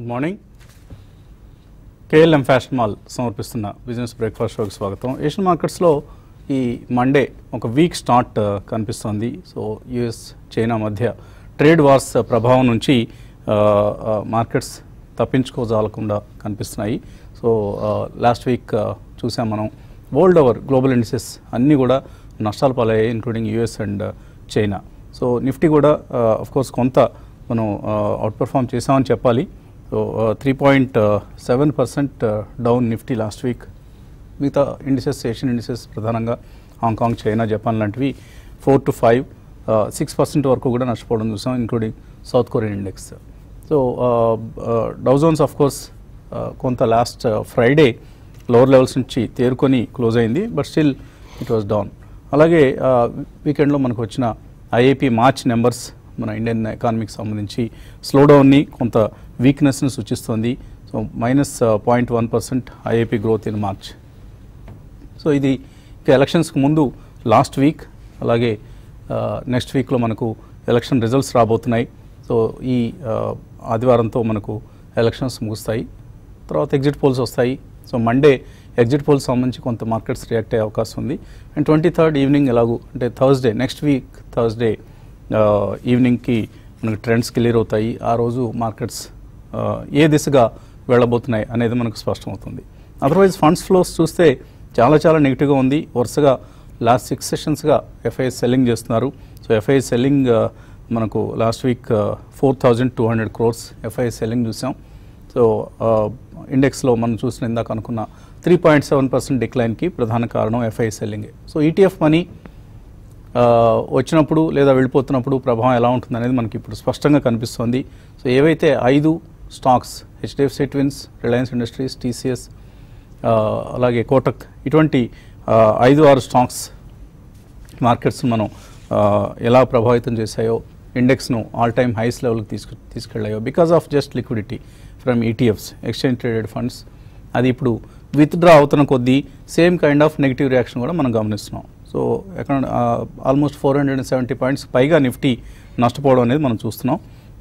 Good morning KLM fashion mall సమర్పిస్తున్న business breakfast షోకి స్వాగతం ఏషియన్ మార్కెట్స్లో ఈ మండే ఒక వీక్ స్టార్ట్ ఆ, కనిపిస్తోంది సో యుఎస్ చైనా మధ్య ట్రేడ్ వార్స్ ప్రభావం నుంచి ఆ, ఆ, మార్కెట్స్ తప్పించుకోజాలకుండా కనిపిస్తున్నాయి సో లాస్ట్ వీక్ చూసాం మనం వరల్డ్ ఓవర్ గ్లోబల్ ఇండిసెస్ అన్నీ కూడా నష్టాలు పాలయ్యాయి including US and China so Nifty కూడా అఫ్ కోర్స్ కొంత మనం అవుట్ పర్ఫామ్ చేసామని చెప్పాలి so three point seven percent down Nifty last week మిగతా ఇండిసెస్ ఏషియన్ ఇండిసెస్ ప్రధానంగా హాంకాంగ్ చైనా జపాన్ లాంటివి four to five six percent వరకు కూడా నష్టపోవడం చూసాం including South Korean index so Dow Jones of course కొంత లాస్ట్ ఫ్రైడే లోవర్ లెవెల్స్ నుంచి తేరుకొని క్లోజ్ అయింది but still it was down అలాగే వీకెండ్లో మనకు వచ్చిన ఐఐపి మార్చ్ నెంబర్స్ మన ఇండియన్ ఎకానమీకి సంబంధించి స్లో డౌన్ని కొంత వీక్నెస్ని సూచిస్తుంది so minus point one percent IIP growth in March so ఇది ఇక ఎలక్షన్స్కి ముందు లాస్ట్ వీక్ అలాగే నెక్స్ట్ వీక్లో మనకు ఎలక్షన్ రిజల్ట్స్ రాబోతున్నాయి సో ఈ ఆ, ఆదివారంతో మనకు ఎలక్షన్స్ ముగుస్తాయి తర్వాత ఎగ్జిట్ పోల్స్ వస్తాయి సో మండే ఎగ్జిట్ పోల్స్ సంబంధించి కొంత మార్కెట్స్ రియాక్ట్ అయ్యే అవకాశం ఉంది అండ్ ట్వంటీ థర్డ్ ఈవినింగ్ ఎలాగూ అంటే థర్స్డే నెక్స్ట్ వీక్ థర్స్డే ఈవినింగ్కి మనకు ట్రెండ్స్ క్లియర్ అవుతాయి ఆ రోజు మార్కెట్స్ ఆ, ఏ దిశగా వెళ్ళబోతున్నాయి అనేది మనకు స్పష్టమవుతుంది అదర్వైజ్ ఫండ్స్ ఫ్లోస్ చూస్తే చాలా చాలా నెగిటివ్గా ఉంది వరుసగా లాస్ట్ సిక్స్ సెషన్స్గా ఎఫ్ఐఎస్ సెల్లింగ్ చేస్తున్నారు సో ఎఫ్ఐఎస్ సెల్లింగ్ మనకు last week four thousand two hundred crores FIs selling చూసాం సో ఇండెక్స్లో మనం చూసిన ఇందాక అనుకున్న త్రీ పాయింట్ సెవెన్ పర్సెంట్ డిక్లైన్కి ప్రధాన కారణం ఎఫ్ఐ సెల్లింగే సో ఈటీఎఫ్ మనీ ఆ, వచ్చినప్పుడు లేదా వెళ్ళిపోతున్నప్పుడు ప్రభావం ఎలా ఉంటుంది అనేది మనకి ఇప్పుడు స్పష్టంగా కనిపిస్తోంది సో ఏవైతే ఐదు stocks HDFC twins Reliance Industries TCS అలాగే కోటక్ ఇటువంటి ఆ, ఐదు ఆరు స్టాక్స్ మార్కెట్స్ మనం ఆ, ఎలా ప్రభావితం చేశాయో ఇండెక్స్ను ఆల్ టైమ్ హైస్ లెవెల్కి తీసుకు తీసుకెళ్ళాయో because of just liquidity from ETFs exchange traded funds అది ఇప్పుడు విత్డ్రా అవుతున్న కొద్దీ same kind of negative reaction కూడా మనం గమనిస్తున్నాం సో ఎక్కడ almost four hundred and seventy points పైగా నిఫ్టీ నష్టపోవడం అనేది మనం చూస్తున్నాం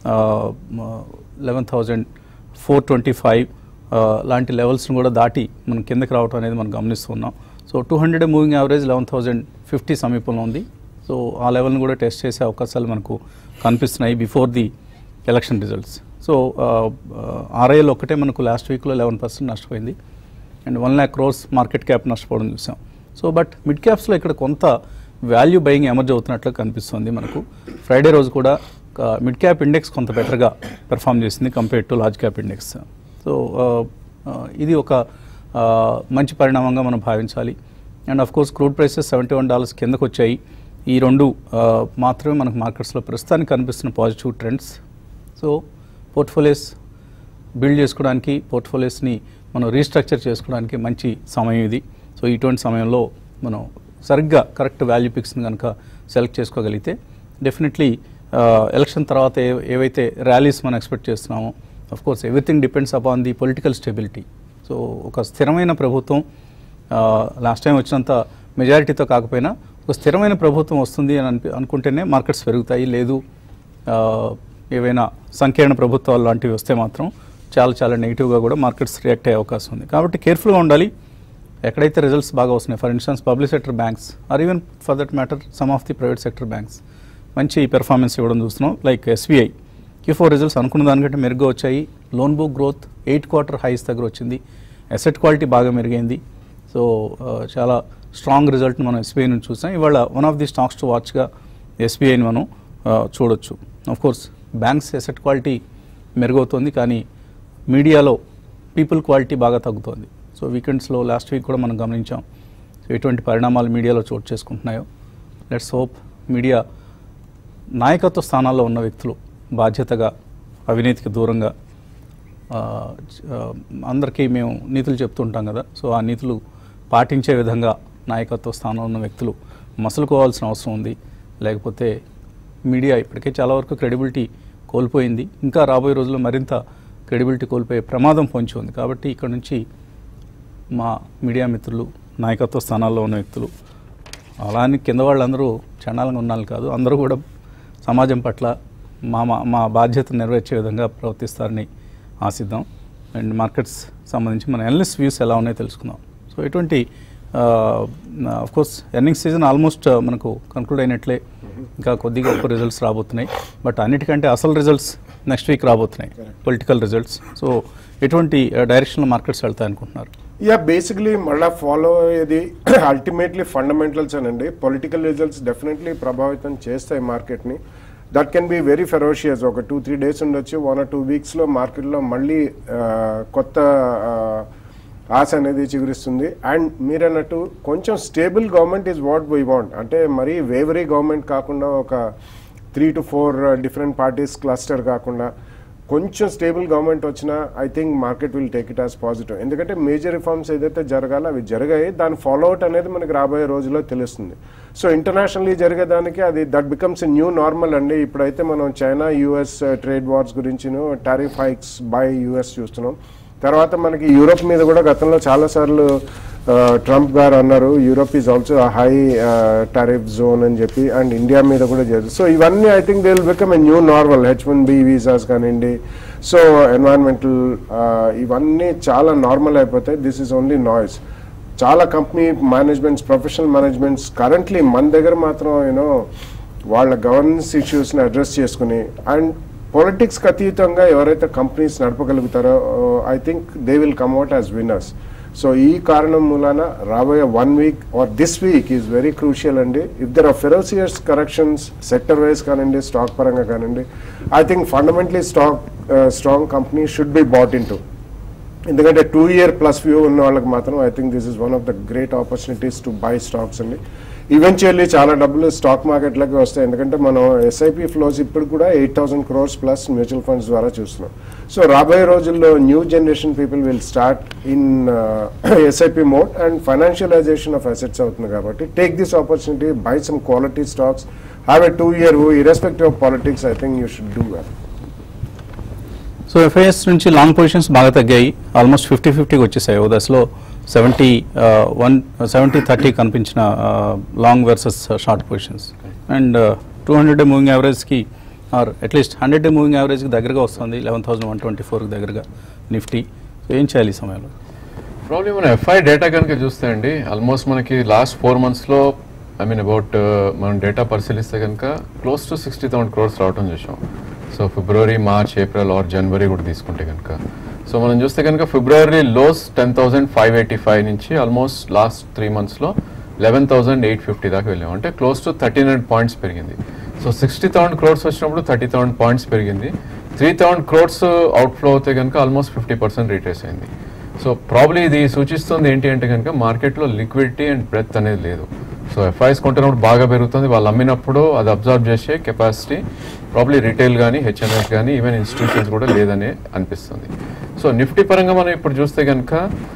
eleven thousand four twenty five లాంటి లెవెల్స్ని కూడా దాటి మనం కిందకి రావడం అనేది మనం గమనిస్తున్నాం so two hundred moving average eleven thousand fifty సమీపంలో ఉంది సో ఆ లెవెల్ని కూడా టెస్ట్ చేసే అవకాశాలు మనకు కనిపిస్తున్నాయి before the election results so RIL ఒక్కటే మనకు లాస్ట్ వీక్లో లెవెన్ పర్సెంట్ నష్టపోయింది and one lakh crores market cap నష్టపోవడం చూసాం సో బట్ మిడ్ క్యాప్స్లో ఇక్కడ కొంత వాల్యూ బయింగ్ ఎమర్జ్ అవుతున్నట్లు కనిపిస్తుంది మనకు ఫ్రైడే రోజు కూడా మిడ్ క్యాప్ ఇండెక్స్ కొంత బెటర్గా పెర్ఫామ్ చేసింది compare to large cap index so ఇది ఒక ఆ, మంచి పరిణామంగా మనం భావించాలి and of course crude prices seventy one dollars కిందకు వచ్చాయి ఈ రెండు ఆ, మాత్రమే మనకు మార్కెట్స్లో ప్రస్తుతానికి కనిపిస్తున్న positive trends so portfolios build చేసుకోవడానికి పోర్ట్ఫోలియోస్ని మనం రీస్ట్రక్చర్ చేసుకోవడానికి మంచి సమయం ఇది సో ఇటువంటి సమయంలో మనం సరిగ్గా కరెక్ట్ వాల్యూ పిక్స్ని కనుక సెలెక్ట్ చేసుకోగలిగితే డెఫినెట్లీ ఎలక్షన్ తర్వాత ఏ ఏవైతే ర్యాలీస్ మనం ఎక్స్పెక్ట్ చేస్తున్నామో of course everything depends upon the political stability so ఒక స్థిరమైన ప్రభుత్వం లాస్ట్ టైం వచ్చినంత మెజారిటీతో కాకపోయినా ఒక స్థిరమైన ప్రభుత్వం వస్తుంది అని అనిపి అనుకుంటేనే మార్కెట్స్ పెరుగుతాయి లేదు ఆ, ఏవైనా సంకీర్ణ ప్రభుత్వాలు లాంటివి వస్తే మాత్రం చాలా చాలా నెగిటివ్గా కూడా మార్కెట్స్ రియాక్ట్ అయ్యే అవకాశం ఉంది కాబట్టి కేర్ఫుల్గా ఉండాలి ఎక్కడైతే రిజల్ట్స్ బాగా వస్తున్నాయి for instance public sector banks are even for that matter some of the private sector banks మంచి పెర్ఫార్మెన్స్ ఇవ్వడం చూస్తున్నాం like SBI Q four results అనుకున్న దానికంటే మెరుగ్గా వచ్చాయి loan book growth eight quarter highs దగ్గర వచ్చింది అసెట్ క్వాలిటీ బాగా మెరుగైంది సో ఆ, చాలా స్ట్రాంగ్ రిజల్ట్ని మనం ఎస్బీఐ నుంచి చూసాం ఇవాళ one of the stocks to వాచ్గా ఎస్బీఐని మనం ఆ, చూడొచ్చు of course banks asset quality మెరుగవుతుంది కానీ మీడియాలో పీపుల్ క్వాలిటీ బాగా తగ్గుతోంది సో వీకెండ్స్లో లాస్ట్ వీక్ కూడా మనం గమనించాం సో ఎటువంటి పరిణామాలు మీడియాలో చోటు చేసుకుంటున్నాయో లెట్స్ హోప్ మీడియా నాయకత్వ స్థానాల్లో ఉన్న వ్యక్తులు బాధ్యతగా అవినీతికి దూరంగా ఆ, చ- ఆ, అందరికీ మేము నీతులు చెప్తుంటాం కదా సో ఆ నీతులు పాటించే విధంగా నాయకత్వ స్థానంలో ఉన్న వ్యక్తులు మసలుకోవాల్సిన అవసరం ఉంది లేకపోతే మీడియా ఇప్పటికే చాలా వరకు క్రెడిబిలిటీ కోల్పోయింది ఇంకా రాబోయే రోజుల్లో మరింత క్రెడిబిలిటీ కోల్పోయే ప్రమాదం పొంచి ఉంది కాబట్టి ఇక్కడ నుంచి మా మీడియా మిత్రులు నాయకత్వ స్థానాల్లో ఉన్న వ్యక్తులు అలా అని కింద వాళ్ళందరూ చండాలంగా ఉన్నాళ్ళు కాదు అందరూ కూడా సమాజం పట్ల మా మా మా బాధ్యత నెరవేర్చే విధంగా ప్రవర్తిస్తారని ఆశిద్దాం అండ్ మార్కెట్స్ సంబంధించి మన ఎనలిస్ట్ వ్యూస్ ఎలా ఉన్నాయో తెలుసుకుందాం సో ఎటువంటి కోర్స్ ఎర్నింగ్ సీజన్ ఆల్మోస్ట్ మనకు కన్క్లూడ్ అయినట్లే ఇంకా కొద్దిగా ఎక్కువ రిజల్ట్స్ రాబోతున్నాయి బట్ అన్నిటికంటే అసలు రిజల్ట్స్ నెక్స్ట్ వీక్ రాబోతున్నాయి పొలిటికల్ రిజల్ట్స్ సో ఎటువంటి డైరెక్షన్లో మార్కెట్స్ వెళ్తాయి అనుకుంటున్నారు యా బేసిక్లీ మళ్ళీ ఫాలో అయ్యేది అల్టిమేట్లీ ఫండమెంటల్స్ అనండి పొలిటికల్ రిజల్ట్స్ డెఫినెట్లీ ప్రభావితం చేస్తాయి మార్కెట్ని that can be very ferocious ఒక టూ త్రీ డేస్ ఉండొచ్చు వన్ ఆర్ టూ వీక్స్లో మార్కెట్లో మళ్ళీ ఆ, కొత్త ఆ, ఆశ అనేది చిగురిస్తుంది అండ్ మీరన్నట్టు కొంచెం stable government is what we want అంటే మరీ వేవరీ గవర్నమెంట్ కాకుండా ఒక three to four different parties cluster కాకుండా కొంచెం స్టేబుల్ గవర్నమెంట్ వచ్చినా I think market will take it as positive ఎందుకంటే మేజర్ రిఫార్మ్స్ ఏదైతే జరగాలో అవి జరిగాయి దాని ఫాలోఅవుట్ అనేది మనకి రాబోయే రోజుల్లో తెలుస్తుంది సో ఇంటర్నేషనల్లీ జరిగేదానికి అది దట్ బికమ్స్ న్యూ నార్మల్ అండి ఇప్పుడైతే మనం చైనా యూఎస్ ట్రేడ్ వార్స్ గురించిను టారిఫ్ హైక్స్ బై యూఎస్ చూస్తున్నాం తర్వాత మనకి యూరోప్ మీద కూడా గతంలో చాలాసార్లు ఆ, ట్రంప్ గారు అన్నారు Europe is also high tariff zone అని చెప్పి అండ్ ఇండియా మీద కూడా చేస్తారు సో ఇవన్నీ I think they will become a new normal H one B visas కానివ్వండి సో ఎన్వైరన్మెంటల్ ఇవన్నీ చాలా నార్మల్ అయిపోతాయి దిస్ ఈజ్ ఓన్లీ నాయిస్ చాలా company managements professional managements currently మన దగ్గర మాత్రం యూనో వాళ్ళ గవర్నెన్స్ ఇష్యూస్ని అడ్రస్ చేసుకుని అండ్ పొలిటిక్స్కి అతీతంగా ఎవరైతే కంపెనీస్ నడపగలుగుతారో I think they will come out as winners so ఈ కారణం మూలాన రాబోయే one week or this week is very crucial అండి if there are ferocious corrections sector wise కానివ్వండి స్టాక్ పరంగా కానివ్వండి I think fundamentally stock strong company should be bought into ఎందుకంటే two year plus view ఉన్న వాళ్ళకి మాత్రం I think this is one of the great opportunities to buy stocks అండి eventually చాలా డబ్బులు స్టాక్ మార్కెట్లోకి వస్తాయి ఎందుకంటే మనం ఎస్ఐపి ఫ్లోస్ ఇప్పుడు కూడా eight thousand crores plus mutual funds ద్వారా చూస్తున్నాం సో రాబోయే రోజుల్లో new generation people will start in SIP mode and financialisation of assets అవుతుంది కాబట్టి take this opportunity buy some quality stocks have a two year irrespective of politics I think you should do well so FIs నుంచి long positions బాగా తగ్గాయి almost fifty ఫిఫ్టీకి వచ్చేసాయి ఓ దశలో seventy one seventy thirty కనిపించిన long versus short positions and two hundred day moving యావరేజ్కి or at least hundred day moving యావరేజ్కి దగ్గరగా వస్తుంది లెవెన్ థౌసండ్ వన్ ట్వంటీ ఫోర్కి దగ్గరగా నిఫ్టీ సో ఏం చేయాలి ఈ సమయంలో ప్రాబ్లమ్ మన ఎఫ్ఐ డేటా కనుక చూస్తే అండి ఆల్మోస్ట్ మనకి లాస్ట్ ఫోర్ మంత్స్లో ఐ మీన్ అబౌట్ మనం డేటా పరిశీలిస్తే కనుక close to sixty thousand crores రావడం చూసాం so February March April or January కూడా తీసుకుంటే కనుక సో మనం చూస్తే కనుక February lows ten thousand five eighty five నుంచి ఆల్మోస్ట్ లాస్ట్ త్రీ మంత్స్లో లెవెన్ థౌసండ్ ఎయిట్ ఫిఫ్టీ దాకా వెళ్ళాం అంటే close to thirteen hundred points పెరిగింది సో సిక్స్టీ థౌసండ్ క్రోర్స్ వచ్చినప్పుడు థర్టీ థౌసండ్ పాయింట్స్ పెరిగింది త్రీ థౌసండ్ క్రోర్స్ అవుట్ఫ్లో అవుతే కనుక ఆల్మోస్ట్ ఫిఫ్టీ పర్సెంట్ రీట్రేస్ అయింది సో ప్రాబ్లీ ఇది సూచిస్తుంది ఏంటి అంటే కనుక మార్కెట్లో లిక్విడిటీ అండ్ బ్రెత్ అనేది లేదు సో ఎఫ్ఐఎస్ కొంటున్నప్పుడు బాగా పెరుగుతుంది వాళ్ళు అమ్మినప్పుడు అది అబ్జర్వ్ చేసే కెపాసిటీ ప్రాబ్లీ రిటైల్ కానీ హెచ్ఎన్ఎస్ కానీ ఈవెన్ ఇన్స్టిట్యూషన్స్ కూడా లేదని అనిపిస్తుంది సో నిఫ్టీ పరంగా మనం ఇప్పుడు చూస్తే కనుక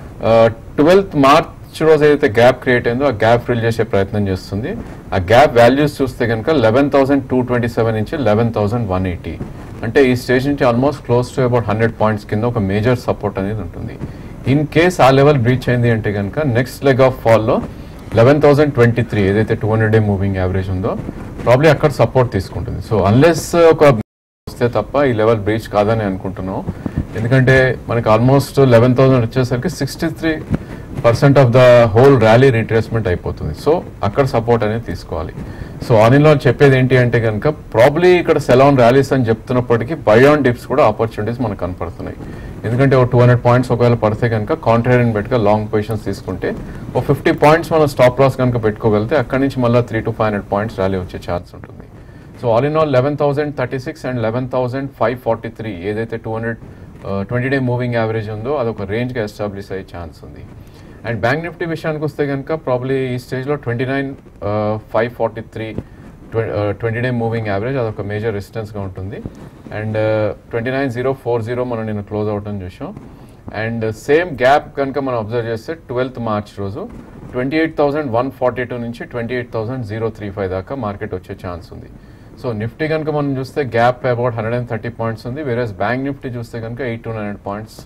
ట్వెల్త్ మార్చ్ రోజు ఏదైతే గ్యాప్ క్రియేట్ అయిందో ఆ గ్యాప్ ఫిల్ చేసే ప్రయత్నం చేస్తుంది ఆ గ్యాప్ వాల్యూస్ చూస్తే కనుక eleven thousand two twenty seven నుంచి లెవెన్ థౌసండ్ వన్ ఎయిటీ అంటే ఈ స్టేజ్ నుంచి almost close to about hundred points కింద ఒక మేజర్ సపోర్ట్ అనేది ఉంటుంది ఇన్ కేస్ ఆ లెవెల్ బ్రీచ్ అయింది అంటే కనుక నెక్స్ట్ లెగ్ ఆఫ్ ఫాల్లో లెవెన్ థౌసండ్ ట్వంటీ త్రీ ఏదైతే two hundred day moving average ఉందో ప్రాబ్లీ అక్కడ సపోర్ట్ తీసుకుంటుంది సో అన్లెస్ ఒక వస్తే తప్ప ఈ లెవెల్ బ్రీచ్ కాదని అనుకుంటున్నాం ఎందుకంటే మనకి ఆల్మోస్ట్ లెవెన్ థౌసండ్ వచ్చేసరికి sixty three percent of the whole rally retracement అయిపోతుంది సో అక్కడ సపోర్ట్ అనేది తీసుకోవాలి సో ఆన్లో చెప్పేది ఏంటి అంటే కనుక ప్రాబ్లీ ఇక్కడ సెలాన్ ర్యాలీస్ అని చెప్తున్నప్పటికీ బయాన్ డిప్స్ కూడా ఆపర్చునిటీస్ మనకు కనపడుతున్నాయి ఎందుకంటే ఒక టూ హండ్రెడ్ పాయింట్స్ ఒకవేళ పడితే కనుక కాంట్రారియన్ పెట్టుగా లాంగ్ పొజిషన్స్ తీసుకుంటే ఒక ఫిఫ్టీ పాయింట్స్ మనం స్టాప్ లాస్ కనుక పెట్టుకోగలిగితే అక్కడి నుంచి మళ్ళీ three to five hundred points rally వచ్చే ఛాన్స్ ఉంటుంది so all in all eleven thousand thirty six and eleven thousand five forty three ఏదైతే two hundred twenty day moving average ఉందో అదొక రేంజ్గా ఎస్టాబ్లిష్ అయ్యే ఛాన్స్ ఉంది అండ్ బ్యాంక్ నిఫ్టీ విషయానికి వస్తే కనుక ప్రాబ్లీ ఈ స్టేజ్లో twenty nine five forty three twenty day moving average అదొక మేజర్ రెసిస్టెన్స్గా ఉంటుంది and twenty nine zero four zero మనం నేను క్లోజ్ అవటం చూసాం అండ్ సేమ్ గ్యాప్ కనుక మనం అబ్జర్వ్ చేస్తే ట్వెల్త్ మార్చ్ రోజు twenty eight thousand one forty two నుంచి twenty eight thousand zero three five దాకా మార్కెట్ వచ్చే ఛాన్స్ ఉంది సో నిఫ్టీ కనుక మనం చూస్తే gap about hundred and thirty points ఉంది వేరే బ్యాంక్ నిఫ్టీ చూస్తే కనుక ఎయిట్ టు హండ్రెడ్ పాయింట్స్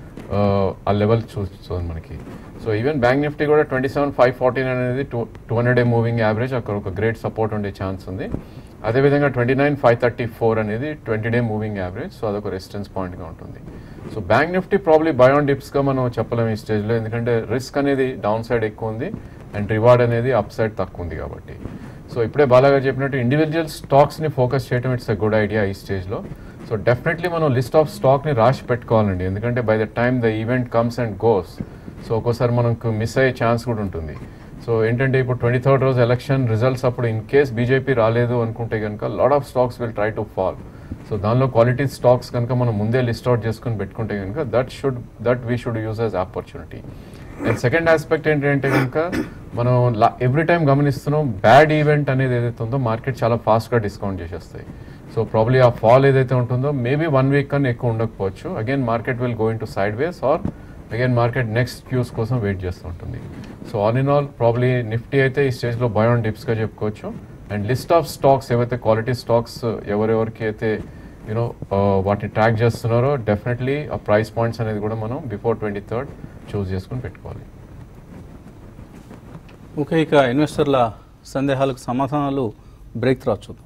ఆ లెవెల్ చూస్తుంది మనకి సో ఈవెన్ బ్యాంక్ నిఫ్టీ కూడా twenty seven five forty nine అనేది two two hundred day moving average అక్కడ ఒక గ్రేట్ సపోర్ట్ ఉండే ఛాన్స్ ఉంది అదేవిధంగా twenty nine five thirty four అనేది twenty day moving average so అదొక రెసిస్టెన్స్ పాయింట్గా ఉంటుంది so bank Nifty probably buy on డిప్స్గా మనం చెప్పలేము ఈ స్టేజ్లో ఎందుకంటే రిస్క్ అనేది డౌన్ సైడ్ ఎక్కువ ఉంది అండ్ రివార్డ్ అనేది అప్ సైడ్ తక్కువ ఉంది కాబట్టి సో ఇప్పుడే బాలాగా చెప్పినట్టు ఇండివిజువల్ స్టాక్స్ని ఫోకస్ చేయడం ఇట్స్ ఎ గుడ్ ఐడియా ఈ స్టేజ్లో సో డెఫినెట్లీ మనం లిస్ట్ ఆఫ్ స్టాక్ని రాసి పెట్టుకోవాలండి ఎందుకంటే by the time the event comes and goes so ఒక్కోసారి మనకు మిస్ అయ్యే ఛాన్స్ కూడా ఉంటుంది సో ఏంటంటే ఇప్పుడు ట్వంటీ థర్డ్ రోజు ఎలక్షన్ రిజల్ట్స్ అప్పుడు ఇన్ కేస్ బీజేపీ రాలేదు అనుకుంటే కనుక lot of stocks will try to fall so దానిలో క్వాలిటీ స్టాక్స్ కనుక మనం ముందే లిస్ట్ అవుట్ చేసుకుని పెట్టుకుంటే కనుక that should that we should use as opportunity and second aspect ఏంటంటే కనుక మనం ఎవ్రీ టైం గమనిస్తున్నాం బ్యాడ్ ఈవెంట్ అనేది ఏదైతే ఉందో మార్కెట్ చాలా ఫాస్ట్గా డిస్కౌంట్ చేసేస్తాయి సో ప్రాబ్లీ ఆ ఫాల్ ఏదైతే ఉంటుందో మేబీ వన్ వీక్ కన్నా ఎక్కువ ఉండకపోవచ్చు again market will going to sideways or again market next cues కోసం వెయిట్ చేస్తూ ఉంటుంది so all in all probably Nifty అయితే ఈ స్టేజ్లో బయోన్ టిప్స్గా చెప్పుకోవచ్చు అండ్ లిస్ట్ ఆఫ్ స్టాక్స్ ఏవైతే క్వాలిటీ స్టాక్స్ ఎవరెవరికి అయితే యూనో వాటిని ట్రాక్ చేస్తున్నారో డెఫినెట్లీ ఆ ప్రైస్ పాయింట్స్ అనేది కూడా మనం బిఫోర్ ట్వంటీ థర్డ్ చూస్ చేసుకుని పెట్టుకోవాలి ఓకే ఇక ఇన్వెస్టర్ల సందేహాలకు సమాధానాలు బ్రేక్ తర్వాత చూద్దాం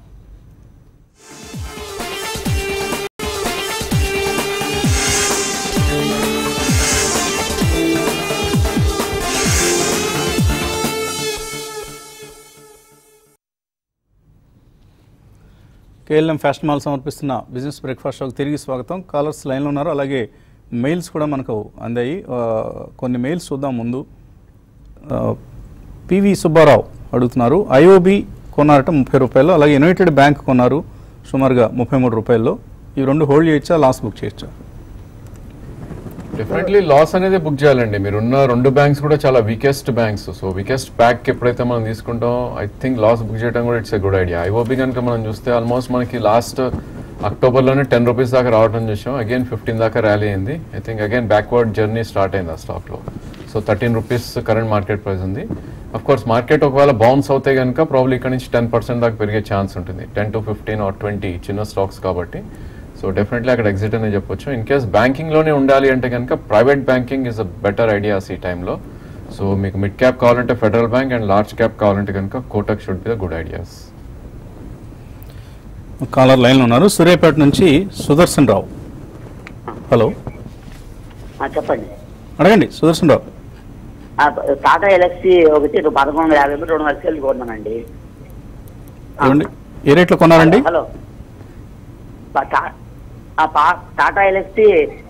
కేఎల్ఎం ఫ్యాషన్ మాల్ సమర్పిస్తున్న బిజినెస్ బ్రేక్ఫాస్ట్ షోకి తిరిగి స్వాగతం కాలర్స్ లైన్లో ఉన్నారు అలాగే మెయిల్స్ కూడా మనకు అందాయి ఆ, కొన్ని మెయిల్స్ చూద్దాం ముందు ఆ, పివి సుబ్బారావు అడుగుతున్నారు ఐఓబి కొన్నారట ముప్పై రూపాయలు అలాగే యునైటెడ్ బ్యాంక్ కొన్నారు సుమారుగా ముప్పై మూడు రూపాయల్లో ఈ రెండు హోల్డ్ చేయొచ్చా లాస్ బుక్ చేయొచ్చా డెఫినెట్లీ లాస్ అనేది బుక్ చేయాలండి మీరు ఉన్న రెండు బ్యాంక్స్ కూడా చాలా weakest banks so weakest pack ఎప్పుడైతే మనం తీసుకుంటాం ఐ థింక్ లాస్ బుక్ చేయడం కూడా it's a good idea IOB కనుక మనం చూస్తే ఆల్మోస్ట్ మనకి లాస్ట్ అక్టోబర్లోనే టెన్ రూపీస్ దాకా రావడం చూసాం అగైన్ ఫిఫ్టీన్ దాకా ర్యాలీ అయింది I think again backward journey start అయింది ఆ స్టాక్లో so thirteen rupees current market price ఉంది అఫ్ కోర్స్ మార్కెట్ ఒకవేళ బౌన్స్ అవుతే కనుక ప్రాబ్లీ ఇక్కడ నుంచి టెన్ పర్సెంట్ దాకా పెరిగే ఛాన్స్ ఉంటుంది ten to fifteen or twenty చిన్న స్టాక్స్ కాబట్టి సో డెఫినెట్లీ అక్కడ ఎగ్జిట్ అనే చెప్పొచ్చు ఇన్ కేస్ బ్యాంకింగ్లోనే ఉండాలి అంటే కనుక private banking is a better ideas ఈ టైంలో సో మీకు మిడ్ క్యాప్ కావాలంటే Federal Bank and large cap కావాలంటే కనుక Kotak should be the good ideas caller లైన్లో ఉన్నారు సూర్యాపేట నుంచి సుదర్శన్ రావు హలో ఆ, చెప్పండి అడగండి సుదర్శన్ రావు ఆ, టాటా ఎలక్సీ ఒకటి పదకొండు వందల యాభై రెండు వందల లక్షలు కొన్నానండి ఆ, ఏమండి ఏ రేట్లో కొన్నారండి హలో ప- టా- ఆ, పా- టాటా ఎలక్సీ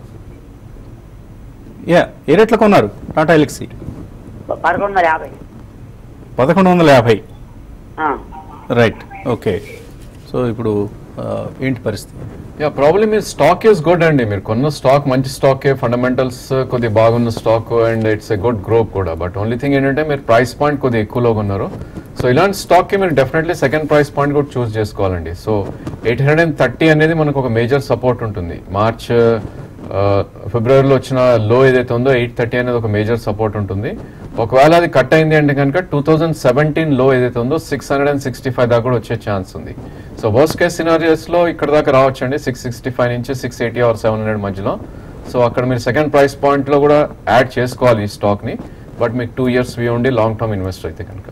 యా ఏ రేట్లో కొన్నారు టాటా ఎలక్సీ ప- పదకొండు వందల యాభై పదకొండు వందల యాభై ఆ, రైట్ ఓకే సో ఇప్పుడు ఆ, ఏంటి పరిస్థితి యా ప్రాబ్లమ్ మీ స్టాక్ ఈస్ గుడ్ అండి మీరు కొన్న స్టాక్ మంచి స్టాకే ఫండమెంటల్స్ కొద్ది బాగున్న stock and it's a good group కూడా బట్ ఓన్లీ థింగ్ ఏంటంటే మీరు ప్రైస్ పాయింట్ కొద్దిగా ఎక్కువలో కొన్నారు సో ఇలాంటి స్టాక్కి మీరు డెఫినెట్లీ సెకండ్ ప్రైస్ పాయింట్ కూడా చూస్ చేసుకోవాలండి so eight hundred and thirty అనేది మనకు ఒక మేజర్ సపోర్ట్ ఉంటుంది మార్చ్ ఫిబ్రవరిలో వచ్చిన లో ఏదైతే ఉందో ఎయిట్ థర్టీ అనేది ఒక మేజర్ సపోర్ట్ ఉంటుంది ఒకవేళ అది కట్ అయింది అంటే కనుక టూ థౌజండ్ సెవెంటీన్ లో ఏదైతే ఉందో six hundred and sixty five దాకా కూడా వచ్చే ఛాన్స్ ఉంది సో వర్స్ట్ కేస్ సినారియస్లో ఇక్కడ దాకా రావచ్చండి సిక్స్ సిక్స్టీ ఫైవ్ నుంచి six eighty or seven hundred మధ్యలో సో అక్కడ మీరు సెకండ్ ప్రైస్ పాయింట్లో కూడా యాడ్ చేసుకోవాలి ఈ స్టాక్ని బట్ మీకు టూ ఇయర్స్ వ్యూ ఉండి లాంగ్ టర్మ్ ఇన్వెస్టర్ అయితే కనుక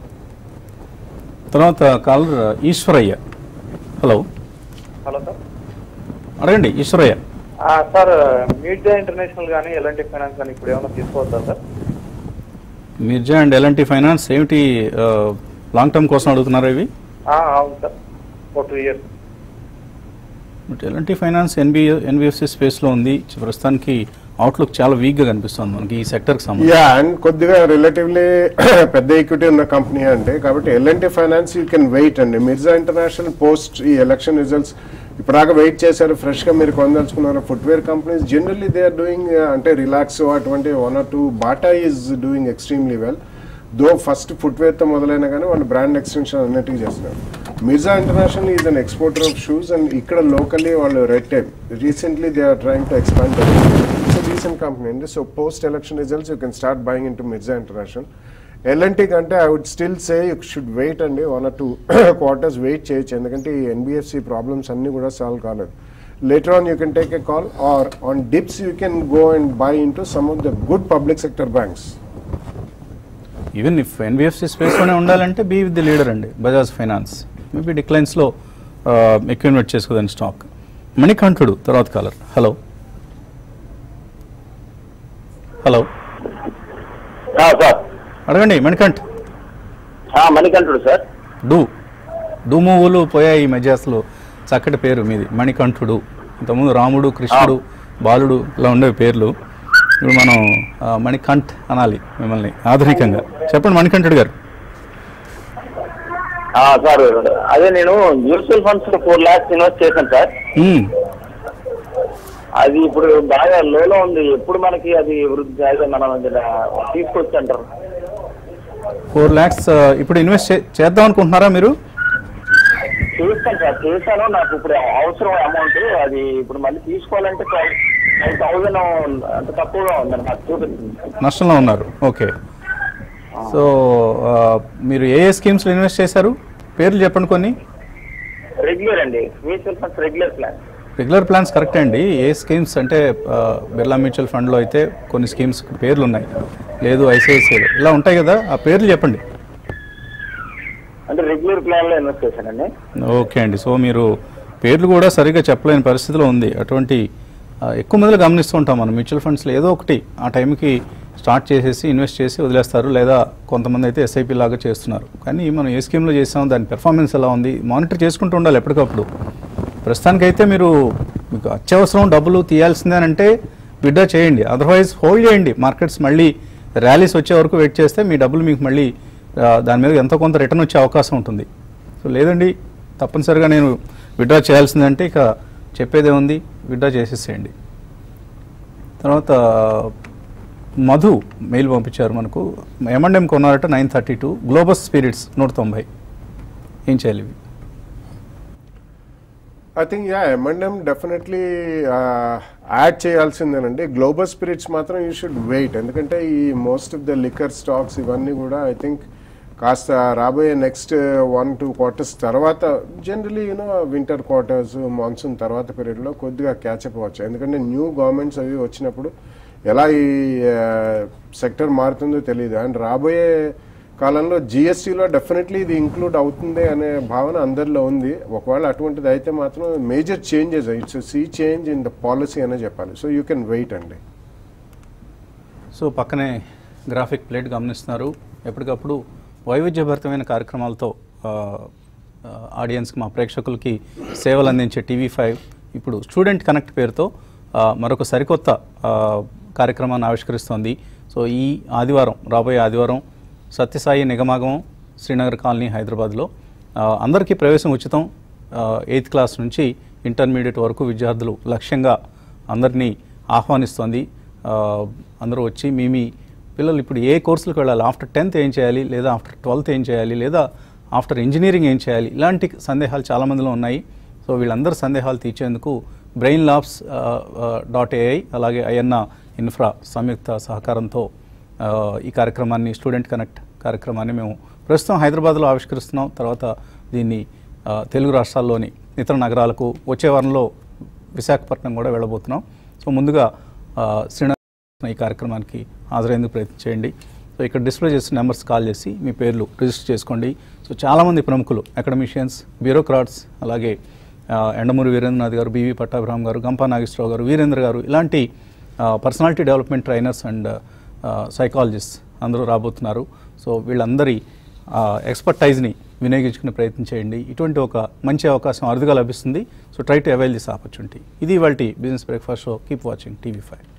తర్వాత caller Eshwaraiah hello hello sir అడగండి ఈశ్వరయ్య ఆ, సార్ మీడియా ఇంటర్నేషనల్ కానీ ఎలాంటి ఫైనాన్స్ కానీ ఇప్పుడు ఏమైనా తీసుకోవచ్చా sir Mirza and LNT finance ఏమిటి ఆ, లాంగ్ టర్మ్ కోసం అడుగుతున్నారా ఇవి ఆ, అవును sir four two years but LNT finance NB NBFC స్పేస్లో ఉంది ప్రస్తుతానికి అవుట్లుక్ చాలా వీక్గా కనిపిస్తుంది మనకి ఈ సెక్టర్కి సంబంధించి యా అండ్ కొద్దిగా రిలేటివ్లీ పెద్ద ఈక్విటీ ఉన్న కంపెనీ అంటే కాబట్టి LNT finance you can wait అండి మిర్జా ఇంటర్నేషనల్ పోస్ట్ ఈ ఎలక్షన్ రిజల్ట్స్ ఇప్పటిదాకా వెయిట్ చేశారు ఫ్రెష్ గా మీరు కొనదలుచుకున్నారు footwear companies generally they are doing అంటే రిలాక్స్ అటువంటి one or two Bata is doing extremely well though first footwear తో మొదలైనా కానీ వాళ్ళు బ్రాండ్ ఎక్స్టెన్షన్ అన్నిటికీ చేస్తున్నారు Mirza international is an exporter of shoes and ఇక్కడ లోకల్లీ వాళ్ళు red tape recently they are trying to expand its recent company అండి so post election results you can start buying in to Mirza international LNT కంటే I would still say you should wait అండి one or two quarters wait చేయొచ్చు ఎందుకంటే ఈ NBFC problems అన్ని కూడా solve కాలేదు later on you can take a call or on dips you can go and buy in to some of the good public sector banks even if NBFC స్పేస్లోనే ఉండాలంటే be with the leader అండి Bajaj finance maybe డిక్లైన్స్లో ఎక్కువ invest చేసుకోదని stock మణికంఠుడు తర్వాత caller hello hello sir అడగండి మణికంఠ్ మణికంఠుడు sir do డుమూవులు పోయాయి ఈ మధ్య అసలు చక్కటి పేరు మీది మణికంఠుడు ఇంతకుముందు రాముడు కృష్ణుడు బాలుడు ఇలా ఉండేవి పేర్లు ఇప్పుడు మనం ఆ, మణికంఠ్ అనాలి మిమ్మల్ని ఆధునికంగా చెప్పండి మణికంఠుడు గారు సార్ అదే నేను mutual funds four lakhs invest చేశాను సార్ మ్మ్. అది ఇప్పుడు బాగా లోలో ఉంది ఎప్పుడు మనకి అది వృద్ధి అదే మనం తీసుకొచ్చి అంటారు ఫోర్ ల్యాక్స్ ఆ, ఇప్పుడు ఇన్వెస్ట్ చే- చేద్దాం అనుకుంటున్నారా మీరు చేస్తాను సార్ చేశాను నాకు ఇప్పుడు అవసరం అమౌంట్ అది ఇప్పుడు మళ్ళీ తీసుకోవాలంటే ఫైవ్ థౌజండ్ అంత తక్కువగా ఉందని నాకు చూపిస్తుంది నష్టంలో ఉన్నారు ఓకే సో ఆ, మీరు ఏ ఏ స్కీమ్స్లో ఇన్వెస్ట్ చేశారు పేర్లు చెప్పండి కొన్ని రెగ్యులర్ అండి mutual funds regular plan regular plans correct అండి ఏ స్కీమ్స్ అంటే ఆ, బిర్లా మ్యూచువల్ ఫండ్లో అయితే కొన్ని స్కీమ్స్ పేర్లు ఉన్నాయి లేదు ఐసిఐసిఐలో ఇలా ఉంటాయి కదా ఆ పేర్లు చెప్పండి అంటే రెగ్యులర్ ప్లాన్ లో ఇన్వెస్ట్ చేశానండి ఓకే అండి సో మీరు పేర్లు కూడా సరిగ్గా చెప్పలేని పరిస్థితిలో ఉంది అటువంటి ఆ, ఎక్కువ మందిలో గమనిస్తూ ఉంటాం మనం మ్యూచువల్ ఫండ్స్లో ఏదో ఒకటి ఆ టైంకి స్టార్ట్ చేసేసి ఇన్వెస్ట్ చేసి వదిలేస్తారు లేదా కొంతమంది అయితే ఎస్ఐపి లాగా చేస్తున్నారు కానీ మనం ఏ స్కీమ్లో చేసాం దాని పెర్ఫార్మెన్స్ ఎలా ఉంది మానిటర్ చేసుకుంటూ ఉండాలి ఎప్పటికప్పుడు ప్రస్తుతానికైతే మీరు మీకు అత్యవసరం డబ్బులు తీయాల్సిందేనంటే విడ్డా చేయండి అదర్వైజ్ హోల్డ్ చేయండి మార్కెట్స్ మళ్ళీ ర్యాలీస్ వచ్చే వరకు వెయిట్ చేస్తే మీ డబ్బులు మీకు మళ్ళీ ఆ, దాని మీద ఎంతో కొంత రిటర్న్ వచ్చే అవకాశం ఉంటుంది సో లేదండి తప్పనిసరిగా నేను విడ్డా చేయాల్సిందంటే ఇక చెప్పేదే ఉంది విడ్డా చేసేసేయండి తర్వాత మధు మెయిల్ పంపించారు మనకు ఎంఎండ్ఎం కొన్నారట nine thirty two Globus spirits నూట తొంభై ఏం చేయాలి ఇవి I think yeah M and M definitely add చేయాల్సిందేనండి గ్లోబల్ స్పిరిట్స్ మాత్రం యూ షుడ్ వెయిట్ ఎందుకంటే ఈ most of the liquor stocks ఇవన్నీ కూడా ఐ థింక్ కాస్త రాబోయే నెక్స్ట్ వన్ టూ క్వార్టర్స్ తర్వాత generally you know winter quarters monsoon తర్వాత పీరియడ్లో కొద్దిగా క్యాచప్ అవ్వచ్చు ఎందుకంటే న్యూ గవర్నమెంట్స్ అవి వచ్చినప్పుడు ఎలా ఈ సెక్టర్ మారుతుందో తెలియదు అండ్ రాబోయే కాలంలో జిఎస్టీలో డెఫినెట్లీ ఇది ఇంక్లూడ్ అవుతుంది అనే భావన అందరిలో ఉంది ఒకవేళ అటువంటిది అయితే మాత్రం major changes it's sea change in the policy అనే చెప్పాలి సో యూ కెన్ వెయిట్ అండి సో పక్కనే గ్రాఫిక్ ప్లేట్ గమనిస్తున్నారు ఎప్పటికప్పుడు వైవిధ్యభరితమైన కార్యక్రమాలతో ఆ, ఆ, ఆడియన్స్కి మా ప్రేక్షకులకి సేవలు అందించే టీవీ ఫైవ్ ఇప్పుడు స్టూడెంట్ కనెక్ట్ పేరుతో ఆ, మరొక సరికొత్త ఆ, కార్యక్రమాన్ని ఆవిష్కరిస్తోంది సో ఈ ఆదివారం రాబోయే ఆదివారం సత్యసాయి నిగమాగమం శ్రీనగర్ కాలనీ హైదరాబాద్లో ఆ, అందరికీ ప్రవేశం ఉచితం ఎయిత్ క్లాస్ నుంచి ఇంటర్మీడియట్ వరకు విద్యార్థులు లక్ష్యంగా అందరినీ ఆహ్వానిస్తోంది ఆ, అందరూ వచ్చి మీ మీ పిల్లలు ఇప్పుడు ఏ కోర్సులకు వెళ్ళాలి ఆఫ్టర్ టెన్త్ ఏం చేయాలి లేదా ఆఫ్టర్ ట్వెల్త్ ఏం చేయాలి లేదా ఆఫ్టర్ ఇంజనీరింగ్ ఏం చేయాలి ఇలాంటి సందేహాలు చాలామందిలో ఉన్నాయి సో వీళ్ళందరి సందేహాలు తీర్చేందుకు బ్రెయిన్ లాబ్స్ డాట్ ఏఐ అలాగే అయన్న ఇన్ఫ్రా సంయుక్త సహకారంతో ఆ, ఈ కార్యక్రమాన్ని స్టూడెంట్ కనెక్ట్ కార్యక్రమాన్ని మేము ప్రస్తుతం హైదరాబాద్లో ఆవిష్కరిస్తున్నాం తర్వాత దీన్ని ఆ, తెలుగు రాష్ట్రాల్లోని ఇతర నగరాలకు వచ్చే వారంలో విశాఖపట్నం కూడా వెళ్ళబోతున్నాం సో ముందుగా ఆ, శ్రీనగర్ ఈ కార్యక్రమానికి హాజరయ్యేందుకు ప్రయత్నం చేయండి సో ఇక్కడ డిస్ప్లే చేసిన నెంబర్స్ కాల్ చేసి మీ పేర్లు రిజిస్టర్ చేసుకోండి సో చాలామంది ప్రముఖులు అకాడమిషియన్స్ బ్యూరోక్రాట్స్ అలాగే ఆ, ఎండమూరి వీరేంద్రనాథ్ గారు బీవీ పట్టాభిరామ్ గారు గంపా నాగేశ్వరరావు గారు వీరేంద్ర గారు ఇలాంటి personality development trainers and psychologist అందరూ రాబోతున్నారు సో వీళ్ళందరి ఎక్స్పర్టైజ్ని వినియోగించుకునే ప్రయత్నం చేయండి ఇటువంటి ఒక మంచి అవకాశం అరుదుగా లభిస్తుంది so try to avail this opportunity ఇది ఇవాళ business breakfast show keep watching TV five